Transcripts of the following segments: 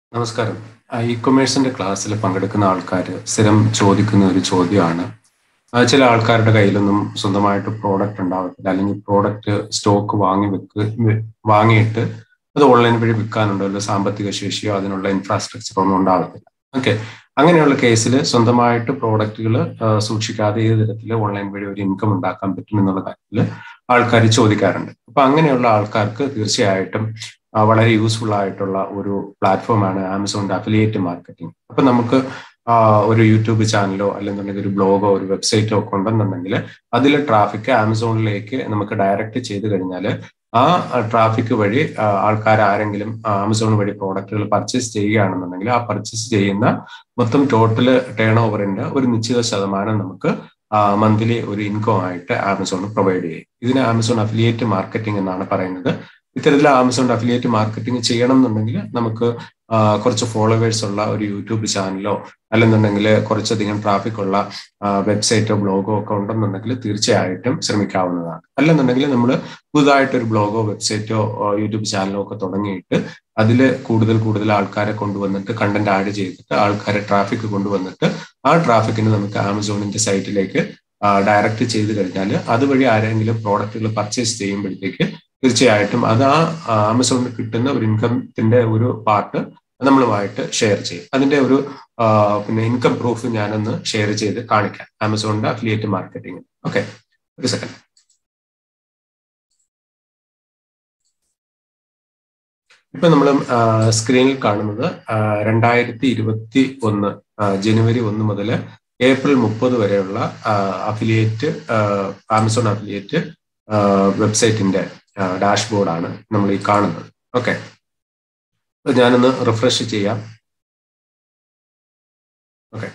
നമസ്കാരം ഇ കൊമേഴ്സിന്റെ ക്ലാസ്സിൽ പങ്കെടുക്കുന്ന ആൾക്കാർ സ്ഥിരം ചോദിക്കുന്ന ഒരു ചോദ്യമാണ് ആ, ചില ആൾക്കാരുടെ കയ്യിലൊന്നും സ്വന്തമായിട്ട് പ്രോഡക്റ്റ് ഉണ്ടാവത്തില്ല അല്ലെങ്കിൽ പ്രോഡക്റ്റ് സ്റ്റോക്ക് വാങ്ങി വെക്ക് വെ- വാങ്ങിയിട്ട് അത് ഓൺലൈൻ വഴി വിൽക്കാനുണ്ടോ അല്ല സാമ്പത്തിക ശേഷിയോ അതിനുള്ള ഇൻഫ്രാസ്ട്രക്ചറോ ഒന്നും ഉണ്ടാവത്തില്ല ഓക്കെ അങ്ങനെയുള്ള കേസിൽ സ്വന്തമായിട്ട് പ്രോഡക്റ്റുകൾ സൂക്ഷിക്കാതെ ഏത് തരത്തിൽ ഓൺലൈൻ വഴി ഒരു ഇൻകം ഉണ്ടാക്കാൻ പറ്റും എന്നുള്ള കാര്യത്തിൽ ആൾക്കാർ ചോദിക്കാറുണ്ട് അപ്പൊ അങ്ങനെയുള്ള ആൾക്കാർക്ക് തീർച്ചയായിട്ടും ആ, വളരെ യൂസ്ഫുൾ ആയിട്ടുള്ള ഒരു പ്ലാറ്റ്ഫോമാണ് ആമസോണിന്റെ അഫിലിയേറ്റ് മാർക്കറ്റിംഗ് അപ്പൊ നമുക്ക് ആ, ഒരു യൂട്യൂബ് ചാനലോ അല്ലെന്നുണ്ടെങ്കിൽ ഒരു ബ്ലോഗോ ഒരു വെബ്സൈറ്റോ ഒക്കെ ഉണ്ടെന്നുണ്ടെങ്കിൽ അതിൽ ട്രാഫിക് ആമസോണിലേക്ക് നമുക്ക് ഡയറക്റ്റ് ചെയ്ത് കഴിഞ്ഞാൽ ആ ട്രാഫിക് വഴി ആൾക്കാർ ആരെങ്കിലും ആമസോൺ വഴി പ്രോഡക്റ്റുകൾ പർച്ചേസ് ചെയ്യുകയാണെന്നുണ്ടെങ്കിൽ ആ പർച്ചേസ് ചെയ്യുന്ന മൊത്തം ടോട്ടൽ ടേൺ ഓവറിന്റെ ഒരു നിശ്ചിത ശതമാനം നമുക്ക് മന്ത്ലി ഒരു ഇൻകം ആയിട്ട് ആമസോൺ പ്രൊവൈഡ് ചെയ്യും ഇതിന് ആമസോൺ അഫിലിയേറ്റ് മാർക്കറ്റിംഗ് എന്നാണ് പറയുന്നത് ഇത്തരത്തിൽ ആമസോൺ അഫിലിയേറ്റ് മാർക്കറ്റിംഗ് ചെയ്യണം എന്നുണ്ടെങ്കിൽ നമുക്ക് ആ, കുറച്ച് ഫോളോവേഴ്സ് ഉള്ള ഒരു യൂട്യൂബ് ചാനലോ അല്ലെന്നുണ്ടെങ്കിൽ കുറച്ചധികം ട്രാഫിക് ഉള്ള വെബ്സൈറ്റോ ബ്ലോഗോ ഒക്കെ ഉണ്ടെന്നുണ്ടെങ്കിൽ തീർച്ചയായിട്ടും ശ്രമിക്കാവുന്നതാണ് അല്ലെന്നുണ്ടെങ്കിൽ നമ്മൾ പുതുതായിട്ട് ഒരു ബ്ലോഗോ വെബ്സൈറ്റോ യൂട്യൂബ് ചാനലോ ഒക്കെ തുടങ്ങിയിട്ട് അതിൽ കൂടുതൽ കൂടുതൽ ആൾക്കാരെ കൊണ്ടുവന്നിട്ട് കണ്ടന്റ് ആഡ് ചെയ്തിട്ട് ആൾക്കാരെ ട്രാഫിക് കൊണ്ടുവന്നിട്ട് ആ ട്രാഫിക്കിന് നമുക്ക് ആമസോണിന്റെ സൈറ്റിലേക്ക് ഡയറക്റ്റ് ചെയ്ത് കഴിഞ്ഞാൽ അതുവഴി ആരെങ്കിലും പ്രോഡക്റ്റുകൾ പർച്ചേസ് ചെയ്യുമ്പോഴത്തേക്ക് തീർച്ചയായിട്ടും അത് ആ ആമസോണിൽ കിട്ടുന്ന ഒരു ഇൻകത്തിന്റെ ഒരു പാർട്ട് നമ്മളുമായിട്ട് ഷെയർ ചെയ്യും അതിന്റെ ഒരു ആ, പിന്നെ ഇൻകം പ്രൂഫ് ഞാനൊന്ന് ഷെയർ ചെയ്ത് കാണിക്കാം ആമസോണിന്റെ അഫിലിയേറ്റ് മാർക്കറ്റിംഗ് ഓക്കെ ഒരു സെക്കൻഡ് ഇപ്പൊ നമ്മൾ സ്ക്രീനിൽ കാണുന്നത് രണ്ടായിരത്തി ഇരുപത്തി ഒന്ന് ജനുവരി ഒന്ന് മുതൽ ഏപ്രിൽ മുപ്പത് വരെയുള്ള അഫിലിയേറ്റ് ആമസോൺ അഫിലിയേറ്റ് വെബ്സൈറ്റിന്റെ ഡാഷ്ബോർഡാണ് നമ്മൾ ഈ കാണുന്നത് ഓക്കെ ഞാനൊന്ന് റിഫ്രഷ് ചെയ്യാം ഓക്കെ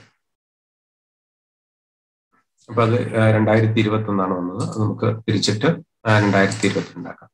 അപ്പൊ അത് രണ്ടായിരത്തി ഇരുപത്തി ഒന്നാണ് വന്നത് അത് നമുക്ക് തിരിച്ചിട്ട് രണ്ടായിരത്തി ഇരുപത്തിരണ്ടാക്കാം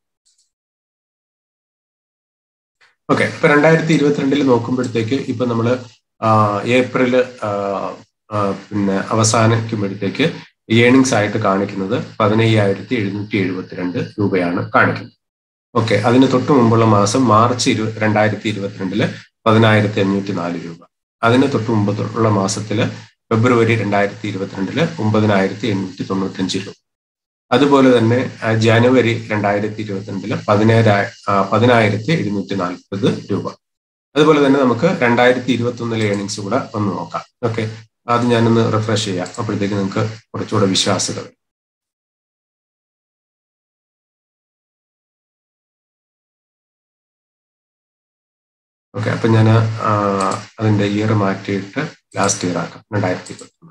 ഓക്കെ ഇപ്പൊ രണ്ടായിരത്തി ഇരുപത്തിരണ്ടിൽ നോക്കുമ്പോഴത്തേക്ക് ഇപ്പൊ നമ്മള് ഏപ്രില് ആ, ആ, പിന്നെ അവസാനിക്കുമ്പോഴത്തേക്ക് ഏണിങ്സ് ആയിട്ട് കാണിക്കുന്നത് പതിനയ്യായിരത്തി എഴുന്നൂറ്റി എഴുപത്തിരണ്ട് രൂപയാണ് കാണിക്കുന്നത് ഓക്കെ അതിന് തൊട്ട് മുമ്പുള്ള മാസം മാർച്ച് ഇരു രണ്ടായിരത്തി ഇരുപത്തിരണ്ടില് പതിനായിരത്തി അഞ്ഞൂറ്റി നാല് രൂപ അതിന് തൊട്ട് മുമ്പുള്ള മാസത്തില് ഫെബ്രുവരി രണ്ടായിരത്തി ഇരുപത്തിരണ്ടില് ഒമ്പതിനായിരത്തി എണ്ണൂറ്റി തൊണ്ണൂറ്റഞ്ച് രൂപ അതുപോലെ തന്നെ ആ, ജനുവരി രണ്ടായിരത്തി ഇരുപത്തിരണ്ടില് പതിനേഴ പതിനായിരത്തി എഴുന്നൂറ്റി നാൽപ്പത് രൂപ അതുപോലെ തന്നെ നമുക്ക് രണ്ടായിരത്തി ഇരുപത്തി ഒന്നിലെ ഏണിങ്സ് കൂടെ ഒന്ന് നോക്കാം ഓക്കെ അത് ഞാനൊന്ന് റിഫ്രഷ് ചെയ്യാം അപ്പോഴത്തേക്ക് നിങ്ങൾക്ക് കുറച്ചുകൂടെ വിശ്വാസത വരും ഓക്കെ അപ്പൊ ഞാൻ അതിന്റെ ഇയർ മാറ്റിയിട്ട് ലാസ്റ്റ് ഇയർ ആക്കാം രണ്ടായിരത്തി ഇരുപത്തി ഒന്ന്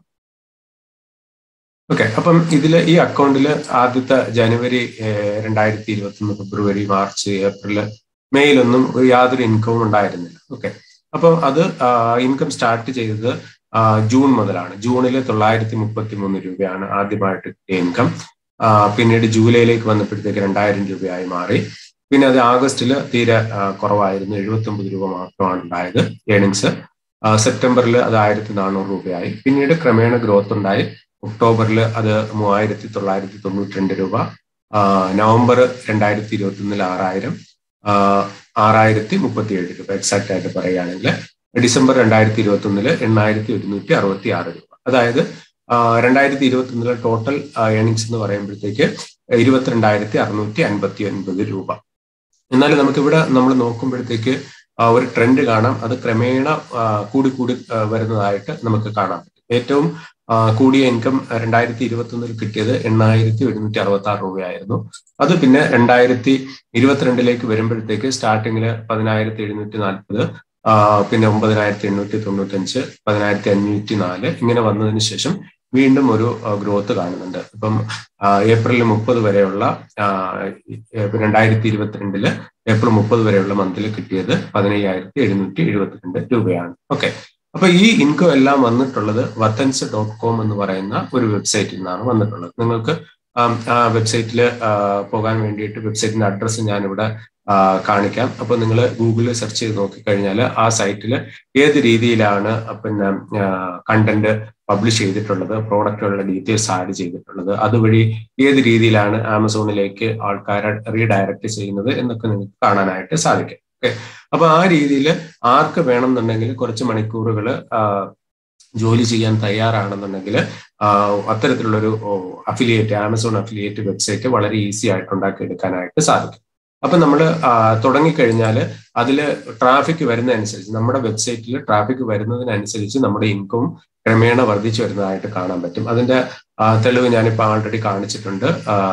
ഓക്കെ അപ്പം ഇതിൽ ഈ അക്കൗണ്ടിൽ ആദ്യത്തെ ജനുവരി രണ്ടായിരത്തി ഇരുപത്തി ഒന്ന് ഫെബ്രുവരി മാർച്ച് ഏപ്രിൽ മെയ്യിലൊന്നും ഒരു യാതൊരു ഇൻകവും ഉണ്ടായിരുന്നില്ല ഓക്കെ അപ്പം അത് ഇൻകം സ്റ്റാർട്ട് ചെയ്തത് ആ, ജൂൺ മുതലാണ് ജൂണിൽ തൊള്ളായിരത്തി മുപ്പത്തി മൂന്ന് രൂപയാണ് ആദ്യമായിട്ട് കിട്ടിയ ഇൻകം പിന്നീട് ജൂലൈയിലേക്ക് വന്നപ്പോഴത്തേക്ക് രണ്ടായിരം രൂപയായി മാറി പിന്നെ അത് ആഗസ്റ്റിൽ തീരെ ആ, കുറവായിരുന്നു എഴുപത്തി ഒമ്പത് രൂപ മാത്രമാണ് ഉണ്ടായത് ഏണിങ്സ് സെപ്റ്റംബറിൽ അത് ആയിരത്തി നാനൂറ് രൂപയായി പിന്നീട് ക്രമേണ ഗ്രോത്ത് ഉണ്ടായി ഒക്ടോബറിൽ അത് മൂവായിരത്തി തൊള്ളായിരത്തി തൊണ്ണൂറ്റി രണ്ട് രൂപ ആ, നവംബർ രണ്ടായിരത്തി ഇരുപത്തി ഒന്നിൽ ആറായിരം ആ, ആറായിരത്തി മുപ്പത്തി ഏഴ് രൂപ എക്സാക്ട് ആയിട്ട് പറയുകയാണെങ്കിൽ ഡിസംബർ രണ്ടായിരത്തി ഇരുപത്തി ഒന്നില് എണ്ണായിരത്തി ഒരുന്നൂറ്റി അറുപത്തി ആറ് രൂപ അതായത് രണ്ടായിരത്തി ഇരുപത്തി ഒന്നിലെ ടോട്ടൽ ഏണിങ്സ് എന്ന് പറയുമ്പോഴത്തേക്ക് ഇരുപത്തിരണ്ടായിരത്തി അറുന്നൂറ്റി അൻപത്തി ഒൻപത് രൂപ എന്നാൽ നമുക്കിവിടെ നമ്മൾ നോക്കുമ്പോഴത്തേക്ക് ആ, ഒരു ട്രെൻഡ് കാണാം അത് ക്രമേണ ആ, കൂടി കൂടി ആ, വരുന്നതായിട്ട് നമുക്ക് കാണാൻ പറ്റും ഏറ്റവും ആ, കൂടിയ ഇൻകം രണ്ടായിരത്തി ഇരുപത്തി ഒന്നിൽ കിട്ടിയത് എണ്ണായിരത്തി ഒരുന്നൂറ്റി അറുപത്തി ആറ് രൂപയായിരുന്നു അത് പിന്നെ രണ്ടായിരത്തി ഇരുപത്തിരണ്ടിലേക്ക് വരുമ്പോഴത്തേക്ക് സ്റ്റാർട്ടിങ്ങിൽ പതിനായിരത്തി എഴുന്നൂറ്റി നാൽപ്പത് പിന്നെ ഒമ്പതിനായിരത്തി എണ്ണൂറ്റി തൊണ്ണൂറ്റഞ്ച് പതിനായിരത്തി അഞ്ഞൂറ്റി നാല് ഇങ്ങനെ വന്നതിന് ശേഷം വീണ്ടും ഒരു ഗ്രോത്ത് കാണുന്നുണ്ട് ഇപ്പം ആ, ഏപ്രിൽ മുപ്പത് വരെയുള്ള ആ, രണ്ടായിരത്തി ഇരുപത്തിരണ്ടില് ഏപ്രിൽ മുപ്പത് വരെയുള്ള മന്തിൽ കിട്ടിയത് പതിനയ്യായിരത്തി എഴുന്നൂറ്റി എഴുപത്തിരണ്ട് രൂപയാണ് ഓക്കെ അപ്പൊ ഈ ഇൻകം എല്ലാം വന്നിട്ടുള്ളത് വത്തൻസ് ഡോട്ട് കോം എന്ന് പറയുന്ന ഒരു വെബ്സൈറ്റിൽ നിന്നാണ് വന്നിട്ടുള്ളത് നിങ്ങൾക്ക് ആം, ആ വെബ്സൈറ്റിൽ പോകാൻ വേണ്ടിയിട്ട് വെബ്സൈറ്റിന്റെ അഡ്രസ്സ് ഞാനിവിടെ ആ, കാണിക്കാം അപ്പൊ നിങ്ങൾ ഗൂഗിളിൽ സെർച്ച് ചെയ്ത് നോക്കിക്കഴിഞ്ഞാൽ ആ സൈറ്റിൽ ഏത് രീതിയിലാണ് പിന്നെ കണ്ടന്റ് പബ്ലിഷ് ചെയ്തിട്ടുള്ളത് പ്രോഡക്റ്റുകളുടെ ഡീറ്റെയിൽസ് ആഡ് ചെയ്തിട്ടുള്ളത് അതുവഴി ഏത് രീതിയിലാണ് ആമസോണിലേക്ക് ആൾക്കാരെ റീഡയറക്റ്റ് ചെയ്യുന്നത് എന്നൊക്കെ നിങ്ങൾക്ക് കാണാനായിട്ട് സാധിക്കും ഓക്കെ അപ്പൊ ആ രീതിയിൽ ആർക്ക് വേണമെന്നുണ്ടെങ്കിൽ കുറച്ച് മണിക്കൂറുകൾ ജോലി ചെയ്യാൻ തയ്യാറാണെന്നുണ്ടെങ്കിൽ അത്തരത്തിലുള്ളൊരു അഫിലിയേറ്റ് ആമസോൺ അഫിലിയേറ്റ് വെബ്സൈറ്റ് വളരെ ഈസി ആയിട്ട് ഉണ്ടാക്കിയെടുക്കാനായിട്ട് സാധിക്കും അപ്പൊ നമ്മൾ തുടങ്ങിക്കഴിഞ്ഞാൽ അതിൽ ട്രാഫിക് വരുന്നതനുസരിച്ച് നമ്മുടെ വെബ്സൈറ്റിൽ ട്രാഫിക് വരുന്നതിനനുസരിച്ച് നമ്മുടെ ഇൻകം ക്രമേണ വർദ്ധിച്ചു വരുന്നതായിട്ട് കാണാൻ പറ്റും അതിന്റെ തെളിവ് ഞാനിപ്പോൾ ആൾറെഡി കാണിച്ചിട്ടുണ്ട്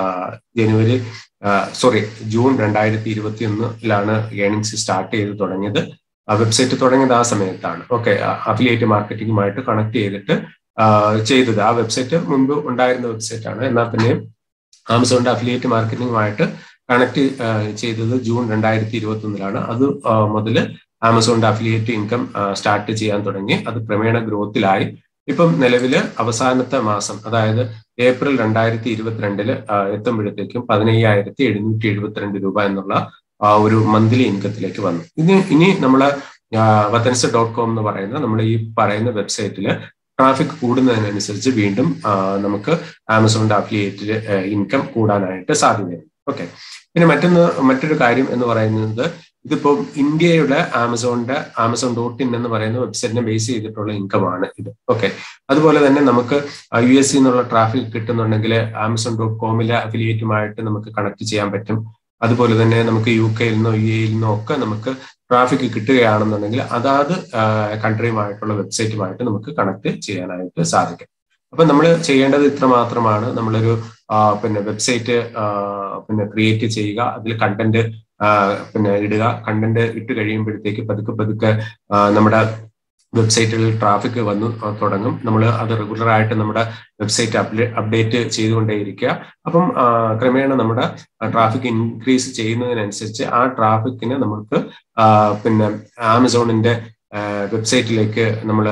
ജനുവരി സോറി ജൂൺ രണ്ടായിരത്തി ഇരുപത്തി ഒന്നിലാണ് ഏണിങ്സ് സ്റ്റാർട്ട് ചെയ്ത് തുടങ്ങിയത് വെബ്സൈറ്റ് തുടങ്ങിയത് ആ സമയത്താണ് ഓക്കെ അഫിലിയേറ്റ് മാർക്കറ്റിംഗുമായിട്ട് കണക്ട് ചെയ്തിട്ട് ചെയ്തത് ആ വെബ്സൈറ്റ് മുൻപ് ഉണ്ടായിരുന്ന വെബ്സൈറ്റ് ആണ് എന്നാൽ പിന്നെ ആമസോണിന്റെ അഫിലിയേറ്റ് മാർക്കറ്റിംഗുമായിട്ട് കണക്ട് ചെയ്തത് ജൂൺ രണ്ടായിരത്തി ഇരുപത്തി ഒന്നിലാണ് അത് മുതൽ ആമസോണിന്റെ അഫിലിയേറ്റ് ഇൻകം സ്റ്റാർട്ട് ചെയ്യാൻ തുടങ്ങി അത് ക്രമേണ ഗ്രോത്തിലായി ഇപ്പം നിലവില് അവസാനത്തെ മാസം അതായത് ഏപ്രിൽ രണ്ടായിരത്തി ഇരുപത്തിരണ്ടില് എത്തുമ്പോഴത്തേക്കും പതിനയ്യായിരത്തി എഴുന്നൂറ്റി എഴുപത്തിരണ്ട് രൂപ എന്നുള്ള ഒരു മന്ത്ലി ഇൻകത്തിലേക്ക് വന്നു ഇനി ഇനി നമ്മള് വത്തൻസ് ഡോട്ട് കോം എന്ന് പറയുന്ന നമ്മൾ ഈ പറയുന്ന വെബ്സൈറ്റിൽ ട്രാഫിക് കൂടുന്നതിനനുസരിച്ച് വീണ്ടും നമുക്ക് ആമസോണിന്റെ അഫിലിയേറ്റിൽ ഇൻകം കൂടാനായിട്ട് സാധ്യതയുണ്ട് ഓക്കെ പിന്നെ മറ്റൊന്ന് മറ്റൊരു കാര്യം എന്ന് പറയുന്നത് ഇതിപ്പോൾ ഇന്ത്യയുടെ ആമസോണിന്റെ ആമസോൺ ഡോട്ട് ഇൻ എന്ന് പറയുന്ന വെബ്സൈറ്റിനെ ബേസ് ചെയ്തിട്ടുള്ള ഇൻകം ആണ് ഇത് ഓക്കെ അതുപോലെ തന്നെ നമുക്ക് യു എസ് സി എന്നുള്ള ട്രാഫിക് കിട്ടുന്നുണ്ടെങ്കിൽ ആമസോൺ ഡോട്ട് കോമിലെ അഫിലിയേറ്റുമായിട്ട് നമുക്ക് കണക്ട് ചെയ്യാൻ പറ്റും അതുപോലെ തന്നെ നമുക്ക് യു കെയിൽ നിന്നോ യു എയിൽ നിന്നോ ഒക്കെ നമുക്ക് ട്രാഫിക് കിട്ടുകയാണെന്നുണ്ടെങ്കിൽ അതാത് കൺട്രിയുമായിട്ടുള്ള വെബ്സൈറ്റുമായിട്ട് നമുക്ക് കണക്ട് ചെയ്യാനായിട്ട് സാധിക്കും അപ്പൊ നമ്മൾ ചെയ്യേണ്ടത് ഇത്ര മാത്രമാണ് നമ്മളൊരു പിന്നെ വെബ്സൈറ്റ് പിന്നെ ക്രിയേറ്റ് ചെയ്യുക അതിൽ കണ്ടന്റ് പിന്നെ ഇടുക കണ്ടന്റ് ഇട്ട് കഴിയുമ്പോഴത്തേക്ക് പതുക്കെ പതുക്കെ നമ്മുടെ വെബ്സൈറ്റുകളിൽ ട്രാഫിക് വന്നു തുടങ്ങും നമ്മൾ അത് റെഗുലർ ആയിട്ട് നമ്മുടെ വെബ്സൈറ്റ് അപ്ഡേറ്റ് ചെയ്തുകൊണ്ടേയിരിക്കുക അപ്പം ക്രമേണ നമ്മുടെ ട്രാഫിക് ഇൻക്രീസ് ചെയ്യുന്നതിനനുസരിച്ച് ആ ട്രാഫിക്കിന് നമുക്ക് പിന്നെ ആമസോണിന്റെ വെബ്സൈറ്റിലേക്ക് നമ്മൾ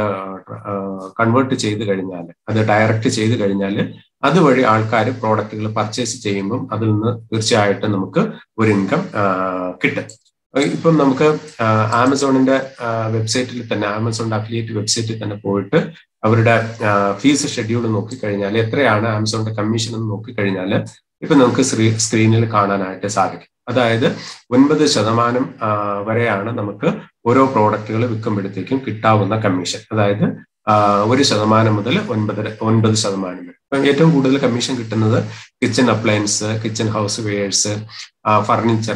കൺവേർട്ട് ചെയ്ത് കഴിഞ്ഞാൽ അത് ഡയറക്റ്റ് ചെയ്ത് കഴിഞ്ഞാൽ അതുവഴി ആൾക്കാർ പ്രോഡക്റ്റുകൾ പർച്ചേസ് ചെയ്യുമ്പം അതിൽ നിന്ന് തീർച്ചയായിട്ടും നമുക്ക് ഒരു ഇൻകം കിട്ടും ഇപ്പം നമുക്ക് ആമസോണിന്റെ വെബ്സൈറ്റിൽ തന്നെ ആമസോണിന്റെ അഫിലിയേറ്റ് വെബ്സൈറ്റിൽ തന്നെ പോയിട്ട് അവരുടെ ഫീസ് ഷെഡ്യൂൾ നോക്കിക്കഴിഞ്ഞാൽ എത്രയാണ് ആമസോണിന്റെ കമ്മീഷൻ എന്ന് നോക്കിക്കഴിഞ്ഞാൽ ഇപ്പൊ നമുക്ക് സ്ക്രീനിൽ കാണാനായിട്ട് സാധിക്കും അതായത് ഒൻപത് ശതമാനം വരെയാണ് നമുക്ക് ഓരോ പ്രോഡക്റ്റുകൾ വിൽക്കുമ്പോഴത്തേക്കും കിട്ടാവുന്ന കമ്മീഷൻ അതായത് ഒരു ശതമാനം മുതൽ ഒൻപത് ഒൻപത് ശതമാനം വരെ ഇപ്പം ഏറ്റവും കൂടുതൽ കമ്മീഷൻ കിട്ടുന്നത് kitchen appliance kitchen house wares furniture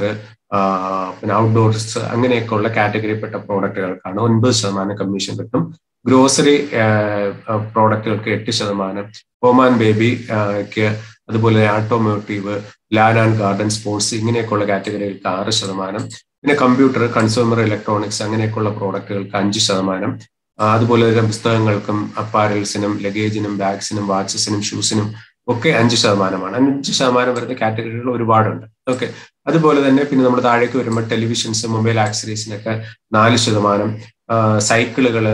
പിന്നെ ഔട്ട്ഡോർസ് അങ്ങനെയൊക്കെയുള്ള കാറ്റഗറിപ്പെട്ട പ്രോഡക്റ്റുകൾക്കാണ് ഒൻപത് ശതമാനം കമ്മീഷൻ കിട്ടും ഗ്രോസറി പ്രോഡക്റ്റുകൾക്ക് എട്ട് ശതമാനം ഹോം ആൻഡ് ബേബിക്ക് അതുപോലെ automotive land and garden sports ഇങ്ങനെയൊക്കെയുള്ള കാറ്റഗറികൾക്ക് ആറ് ശതമാനം പിന്നെ കമ്പ്യൂട്ടർ കൺസ്യൂമർ ഇലക്ട്രോണിക്സ് അങ്ങനെയൊക്കെയുള്ള പ്രോഡക്റ്റുകൾക്ക് അഞ്ച് ശതമാനം അതുപോലെ തന്നെ പുസ്തകങ്ങൾക്കും അപ്പാരൽസിനും ലഗേജിനും ബാഗ്സിനും വാച്ചസിനും ഷൂസിനും ഒക്കെ അഞ്ച് ശതമാനമാണ് അഞ്ച് ശതമാനം വരുന്ന കാറ്റഗറികൾ ഒരുപാടുണ്ട് ഓക്കെ അതുപോലെ തന്നെ പിന്നെ നമ്മൾ താഴേക്ക് വരുമ്പോൾ ടെലിവിഷൻസ് മൊബൈൽ ആക്സറീസിനൊക്കെ നാല് ശതമാനം സൈക്കിളുകൾ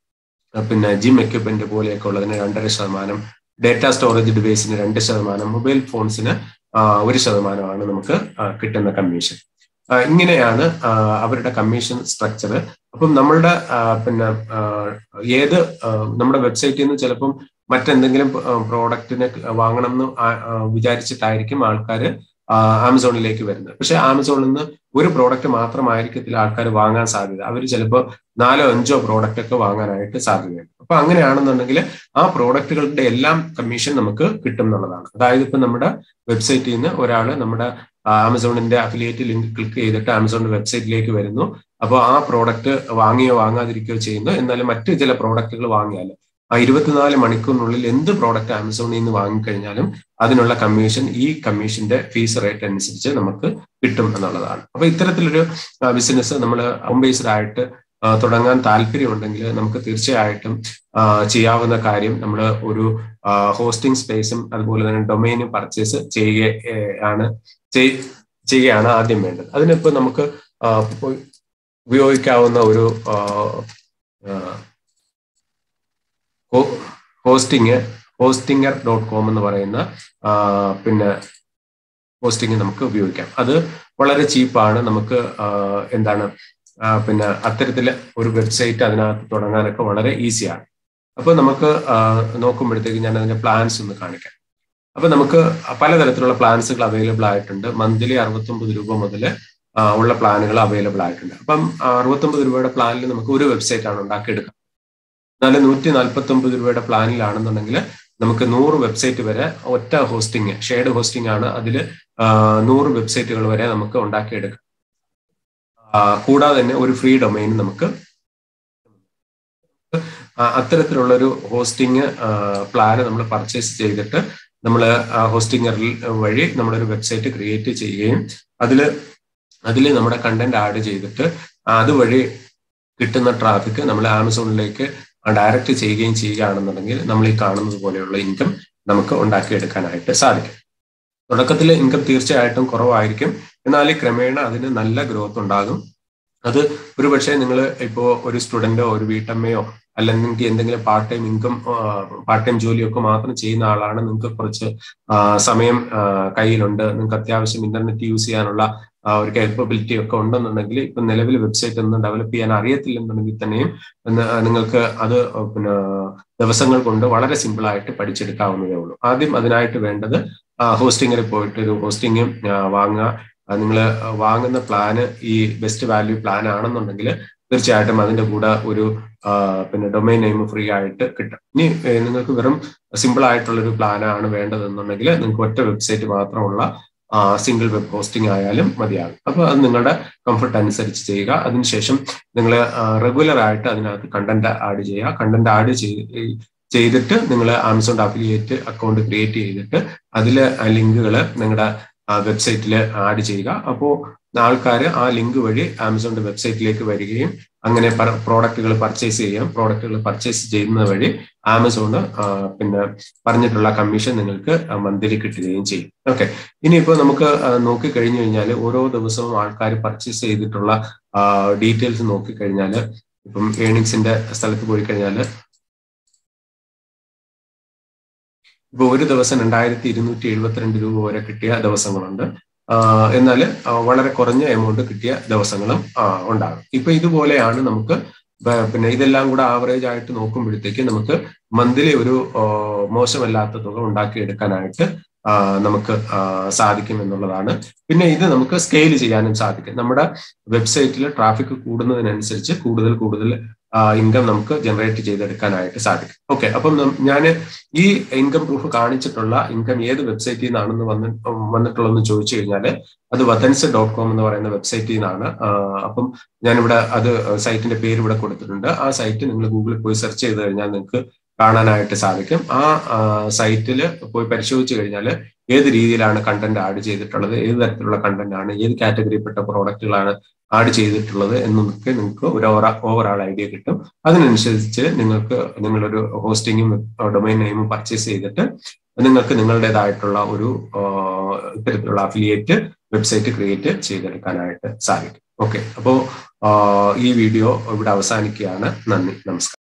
പിന്നെ ജിം എക്യുപ്മെന്റ് പോലെയൊക്കെ ഉള്ളതിന് രണ്ടര ശതമാനം ഡേറ്റ സ്റ്റോറേജ് ഡിവൈസിന് രണ്ട് ശതമാനം മൊബൈൽ ഫോൺസിന് ഒരു ശതമാനമാണ് നമുക്ക് കിട്ടുന്ന കമ്മീഷൻ ഇങ്ങനെയാണ് അവരുടെ കമ്മീഷൻ സ്ട്രക്ചർ അപ്പം നമ്മളുടെ പിന്നെ ഏത് നമ്മുടെ വെബ്സൈറ്റിൽ നിന്ന് ചിലപ്പം മറ്റെന്തെങ്കിലും പ്രോഡക്റ്റിനെ വാങ്ങണം എന്ന് വിചാരിച്ചിട്ടായിരിക്കും ആൾക്കാർ ആമസോണിലേക്ക് വരുന്നത് പക്ഷെ ആമസോണിൽ നിന്ന് ഒരു പ്രോഡക്റ്റ് മാത്രമായിരിക്കത്തില്ല ആൾക്കാർ വാങ്ങാൻ സാധ്യത അവർ ചിലപ്പോൾ നാലോ അഞ്ചോ പ്രോഡക്റ്റ് ഒക്കെ വാങ്ങാനായിട്ട് സാധ്യതയുണ്ട് അപ്പൊ അങ്ങനെയാണെന്നുണ്ടെങ്കിൽ ആ പ്രോഡക്റ്റുകളുടെ എല്ലാം കമ്മീഷൻ നമുക്ക് കിട്ടും എന്നുള്ളതാണ് അതായത് ഇപ്പൊ നമ്മുടെ വെബ്സൈറ്റിൽ നിന്ന് ഒരാൾ നമ്മുടെ ആമസോണിന്റെ അഫിലിയേറ്റ് ലിങ്ക് ക്ലിക്ക് ചെയ്തിട്ട് ആമസോണിന്റെ വെബ്സൈറ്റിലേക്ക് വരുന്നു അപ്പോൾ ആ പ്രോഡക്റ്റ് വാങ്ങിയോ വാങ്ങാതിരിക്കുകയോ ചെയ്യുന്നു എന്നാലും മറ്റ് ചില പ്രോഡക്റ്റുകൾ വാങ്ങിയാൽ ആ ഇരുപത്തിനാല് മണിക്കൂറിനുള്ളിൽ എന്ത് പ്രോഡക്റ്റ് ആമസോണിൽ നിന്ന് വാങ്ങിക്കഴിഞ്ഞാലും അതിനുള്ള കമ്മീഷൻ ഈ കമ്മീഷന്റെ ഫീസ് റേറ്റ് അനുസരിച്ച് നമുക്ക് കിട്ടും എന്നുള്ളതാണ് അപ്പൊ ഇത്തരത്തിലൊരു ബിസിനസ് നമ്മൾ ഹോം ബേസ്ഡ് ആയിട്ട് തുടങ്ങാൻ താല്പര്യമുണ്ടെങ്കിൽ നമുക്ക് തീർച്ചയായിട്ടും ചെയ്യാവുന്ന കാര്യം നമ്മൾ ഒരു ഹോസ്റ്റിംഗ് സ്പേസും അതുപോലെ തന്നെ ഡൊമൈനും പർച്ചേസ് ചെയ്യുകയാണ് ചെയ്യുകയാണ് ആദ്യം വേണ്ടത് അതിനിപ്പോ നമുക്ക് ഉപയോഗിക്കാവുന്ന ഒരു ഹോസ്റ്റിംഗ് ഹോസ്റ്റിംഗർ ഡോട്ട് കോം എന്ന് പറയുന്ന പിന്നെ ഹോസ്റ്റിംഗ് നമുക്ക് ഉപയോഗിക്കാം അത് വളരെ ചീപ്പാണ് നമുക്ക് എന്താണ് പിന്നെ അത്തരത്തിൽ ഒരു വെബ്സൈറ്റ് അതിനകത്ത് തുടങ്ങാനൊക്കെ വളരെ ഈസിയാണ് അപ്പൊ നമുക്ക് നോക്കുമ്പോഴത്തേക്ക് ഞാൻ അതിന്റെ പ്ലാൻസ് ഒന്ന് കാണിക്കാം അപ്പൊ നമുക്ക് പലതരത്തിലുള്ള പ്ലാൻസുകൾ അവൈലബിൾ ആയിട്ടുണ്ട് മന്ത്ലി അറുപത്തൊമ്പത് രൂപ മുതൽ ഉള്ള പ്ലാനുകൾ അവൈലബിൾ ആയിട്ടുണ്ട് അപ്പം അറുപത്തൊമ്പത് രൂപയുടെ പ്ലാനിൽ നമുക്ക് ഒരു വെബ്സൈറ്റ് ആണ് ഉണ്ടാക്കിയെടുക്കാം എന്നാൽ നൂറ്റി നാൽപ്പത്തി ഒമ്പത് രൂപയുടെ പ്ലാനിലാണെന്നുണ്ടെങ്കിൽ നമുക്ക് നൂറ് വെബ്സൈറ്റ് വരെ ഒറ്റ ഹോസ്റ്റിംഗ് ഷെയർഡ് ഹോസ്റ്റിംഗ് ആണ് അതിൽ നൂറ് വെബ്സൈറ്റുകൾ വരെ നമുക്ക് ഉണ്ടാക്കിയെടുക്കാം കൂടാതെ തന്നെ ഒരു ഫ്രീ ഡൊമൈൻ നമുക്ക് അത്തരത്തിലുള്ള ഒരു ഹോസ്റ്റിംഗ് പ്ലാന് നമ്മൾ പർച്ചേസ് ചെയ്തിട്ട് നമ്മൾ ഹോസ്റ്റിംഗറിൽ വഴി നമ്മളൊരു വെബ്സൈറ്റ് ക്രിയേറ്റ് ചെയ്യുകയും അതിൽ അതിൽ നമ്മുടെ കണ്ടന്റ് ആഡ് ചെയ്തിട്ട് അതുവഴി കിട്ടുന്ന ട്രാഫിക് നമ്മൾ ആമസോണിലേക്ക് ഡയറക്റ്റ് ചെയ്യുകയും ചെയ്യുകയാണെന്നുണ്ടെങ്കിൽ നമ്മൾ ഈ കാണുന്നത് പോലെയുള്ള ഇൻകം നമുക്ക് ഉണ്ടാക്കിയെടുക്കാനായിട്ട് സാധിക്കും തുടക്കത്തിൽ ഇൻകം തീർച്ചയായിട്ടും കുറവായിരിക്കും എന്നാൽ ക്രമേണ അതിന് നല്ല ഗ്രോത്ത് ഉണ്ടാകും അത് ഒരു പക്ഷേ നിങ്ങൾ ഇപ്പോൾ ഒരു സ്റ്റുഡന്റോ ഒരു വീട്ടമ്മയോ അല്ലെങ്കിൽ എന്തെങ്കിലും part time income part time ജോലിയൊക്കെ മാത്രം ചെയ്യുന്ന ആളാണ് നിങ്ങൾക്ക് കുറച്ച് സമയം കയ്യിലുണ്ട് നിങ്ങൾക്ക് അത്യാവശ്യം ഇന്റർനെറ്റ് യൂസ് ചെയ്യാനുള്ള ഒരു കേപ്പബിലിറ്റി ഒക്കെ ഉണ്ടെന്നുണ്ടെങ്കിൽ ഇപ്പൊ നിലവിൽ വെബ്സൈറ്റ് ഒന്നും ഡെവലപ്പ് ചെയ്യാൻ അറിയത്തില്ലെന്നുണ്ടെങ്കിൽ തന്നെയും നിങ്ങൾക്ക് അത് പിന്നെ ദിവസങ്ങൾ കൊണ്ട് വളരെ സിമ്പിൾ ആയിട്ട് പഠിച്ചെടുക്കാവുന്നതേ ഉള്ളൂ ആദ്യം അതിനായിട്ട് വേണ്ടത് ഹോസ്റ്റിങ്ങിൽ പോയിട്ട് ഒരു ഹോസ്റ്റിംഗ് വാങ്ങുക നിങ്ങൾ വാങ്ങുന്ന പ്ലാന് ഈ ബെസ്റ്റ് വാല്യൂ പ്ലാൻ ആണെന്നുണ്ടെങ്കിൽ തീർച്ചയായിട്ടും അതിന്റെ കൂടെ ഒരു പിന്നെ ഡൊമൈൻ നെയിം ഫ്രീ ആയിട്ട് കിട്ടും ഇനി നിങ്ങൾക്ക് വെറും സിമ്പിൾ ആയിട്ടുള്ള ഒരു പ്ലാനാണ് വേണ്ടതെന്നുണ്ടെങ്കിൽ നിങ്ങൾക്ക് ഒറ്റ വെബ്സൈറ്റ് മാത്രമുള്ള സിംഗിൾ വെബ് ഹോസ്റ്റിംഗ് ആയാലും മതിയാകും അപ്പോൾ അത് നിങ്ങളുടെ കംഫർട്ട് അനുസരിച്ച് ചെയ്യുക അതിനുശേഷം നിങ്ങൾ റെഗുലർ ആയിട്ട് അതിനകത്ത് കണ്ടന്റ് ആഡ് ചെയ്യുക കണ്ടന്റ് ആഡ് ചെയ്തിട്ട് നിങ്ങൾ ആമസോൺ അഫിലിയേറ്റ് അക്കൗണ്ട് ക്രിയേറ്റ് ചെയ്തിട്ട് അതിൽ ലിങ്കുകൾ നിങ്ങളുടെ വെബ്സൈറ്റിൽ ആഡ് ചെയ്യുക അപ്പോൾ ആൾക്കാർ ആ ലിങ്ക് വഴി ആമസോണിന്റെ വെബ്സൈറ്റിലേക്ക് വരികയും അങ്ങനെ പ്രോഡക്റ്റുകൾ പർച്ചേസ് ചെയ്യാം പ്രോഡക്റ്റുകൾ പർച്ചേസ് ചെയ്യുന്നത് വഴി ആമസോണ് പിന്നെ പറഞ്ഞിട്ടുള്ള കമ്മീഷൻ നിങ്ങൾക്ക് മന്ത്ലി കിട്ടുകയും ചെയ്യും ഓക്കെ ഇനിയിപ്പോൾ നമുക്ക് നോക്കി കഴിഞ്ഞു കഴിഞ്ഞാൽ ഓരോ ദിവസവും ആൾക്കാർ പർച്ചേസ് ചെയ്തിട്ടുള്ള ഡീറ്റെയിൽസ് നോക്കിക്കഴിഞ്ഞാൽ ഇപ്പം ഏണിങ്സിന്റെ സ്ഥലത്ത് പോയി കഴിഞ്ഞാൽ ഇപ്പൊ ഒരു ദിവസം രണ്ടായിരത്തി ഇരുന്നൂറ്റി എഴുപത്തിരണ്ട് രൂപ വരെ കിട്ടിയ ദിവസങ്ങളുണ്ട് എന്നാൽ വളരെ കുറഞ്ഞ എമൗണ്ട് കിട്ടിയ ദിവസങ്ങളും ഉണ്ടാകും ഇപ്പൊ ഇതുപോലെയാണ് നമുക്ക് പിന്നെ ഇതെല്ലാം കൂടെ ആവറേജ് ആയിട്ട് നോക്കുമ്പോഴത്തേക്ക് നമുക്ക് മന്ത്ലി ഒരു മോശമല്ലാത്ത തുക ഉണ്ടാക്കിയെടുക്കാനായിട്ട് നമുക്ക് സാധിക്കും എന്നുള്ളതാണ് പിന്നെ ഇത് നമുക്ക് സ്കെയിൽ ചെയ്യാനും സാധിക്കും നമ്മുടെ വെബ്സൈറ്റിൽ ട്രാഫിക് കൂടുന്നതിനനുസരിച്ച് കൂടുതൽ കൂടുതൽ ഇൻകം നമുക്ക് ജനറേറ്റ് ചെയ്തെടുക്കാനായിട്ട് സാധിക്കും ഓക്കെ അപ്പം ഞാൻ ഈ ഇൻകം പ്രൂഫ് കാണിച്ചിട്ടുള്ള ഇൻകം ഏത് വെബ്സൈറ്റിൽ നിന്നാണെന്ന് വന്ന് വന്നിട്ടുള്ളതെന്ന് ചോദിച്ചു കഴിഞ്ഞാൽ അത് വതൻസ് ഡോട്ട് കോം എന്ന് പറയുന്ന വെബ്സൈറ്റിൽ നിന്നാണ് അപ്പം ഞാനിവിടെ അത് സൈറ്റിന്റെ പേര് ഇവിടെ കൊടുത്തിട്ടുണ്ട് ആ സൈറ്റ് നിങ്ങൾ ഗൂഗിളിൽ പോയി സെർച്ച് ചെയ്ത് കഴിഞ്ഞാൽ നിങ്ങൾക്ക് കാണാനായിട്ട് സാധിക്കും ആ സൈറ്റിൽ പോയി പരിശോധിച്ചു കഴിഞ്ഞാൽ ഏത് രീതിയിലാണ് കണ്ടന്റ് ആഡ് ചെയ്തിട്ടുള്ളത് ഏത് തരത്തിലുള്ള കണ്ടന്റ് ആണ് ഏത് കാറ്റഗറിയിൽപ്പെട്ട പ്രോഡക്റ്റുകളാണ് ആഡ് ചെയ്തിട്ടുള്ളത് എന്നൊക്കെ നിങ്ങൾക്ക് ഒരു ഓവറാൾ ഐഡിയ കിട്ടും അതിനനുസരിച്ച് നിങ്ങൾക്ക് നിങ്ങളൊരു ഹോസ്റ്റിങ്ങും ഡൊമൈൻ നെയിമും പർച്ചേസ് ചെയ്തിട്ട് നിങ്ങൾക്ക് നിങ്ങളുടേതായിട്ടുള്ള ഒരു ഇത്തരത്തിലുള്ള അഫിലിയേറ്റ് വെബ്സൈറ്റ് ക്രിയേറ്റ് ചെയ്തെടുക്കാനായിട്ട് സാധിക്കും ഓക്കെ അപ്പോൾ ഈ വീഡിയോ ഇവിടെ അവസാനിക്കുകയാണ് നന്ദി നമസ്കാരം